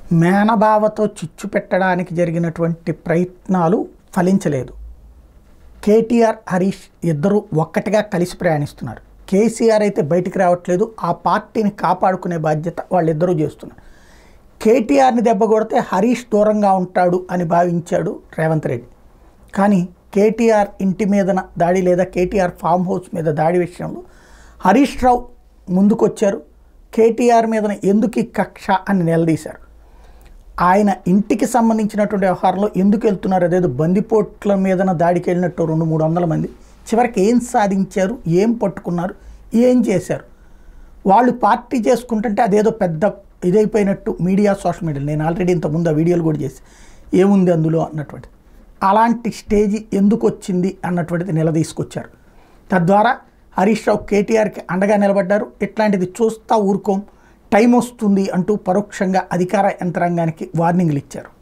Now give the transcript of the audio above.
మేనబావతో చిచ్చు పెట్టడానికి జరిగినటువంటి ప్రయత్నాలు ఫలించలేదు కేటీఆర్ హరీష్ ఇద్దరు ఒక్కటిగా కలిసి ప్రయాణిస్తున్నారు కేసీఆర్ అయితే బయటికి రావట్లేదు ఆ పార్టీని కాపాడుకునే బాధ్యత వాళ్ళిద్దరూ చేస్తున్నారు కేటీఆర్ని దెబ్బ కొడితే హరీష్ దూరంగా ఉంటాడు అని భావించాడు రేవంత్ రెడ్డి కానీ కేటీఆర్ ఇంటి మీదన దాడి లేదా కేటీఆర్ ఫామ్ హౌస్ మీద దాడి విషయంలో హరీష్ రావు ముందుకొచ్చారు కేటీఆర్ మీదన ఎందుకు ఈ కక్ష అని నిలదీశారు ఆయన ఇంటికి సంబంధించినటువంటి వ్యవహారంలో ఎందుకు వెళ్తున్నారు అదేదో బందిపోట్ల మీదన దాడికి వెళ్ళినట్టు రెండు మూడు వందల మంది చివరికి ఏం సాధించారు ఏం పట్టుకున్నారు ఏం చేశారు వాళ్ళు పార్టీ చేసుకుంటుంటే అదేదో పెద్ద ఇదైపోయినట్టు మీడియా సోషల్ మీడియా నేను ఆల్రెడీ ఇంతకుముందు ఆ వీడియోలు కూడా చేసి ఏముంది అందులో అన్నటువంటిది అలాంటి స్టేజ్ ఎందుకు వచ్చింది అన్నటువంటిది నిలదీసుకొచ్చారు తద్వారా హరీష్ రావు కేటీఆర్కి అండగా నిలబడ్డారు ఇట్లాంటిది చూస్తా ఊరుకోం టైం వస్తుంది అంటూ పరోక్షంగా అధికార యంత్రాంగానికి వార్నింగ్లు ఇచ్చారు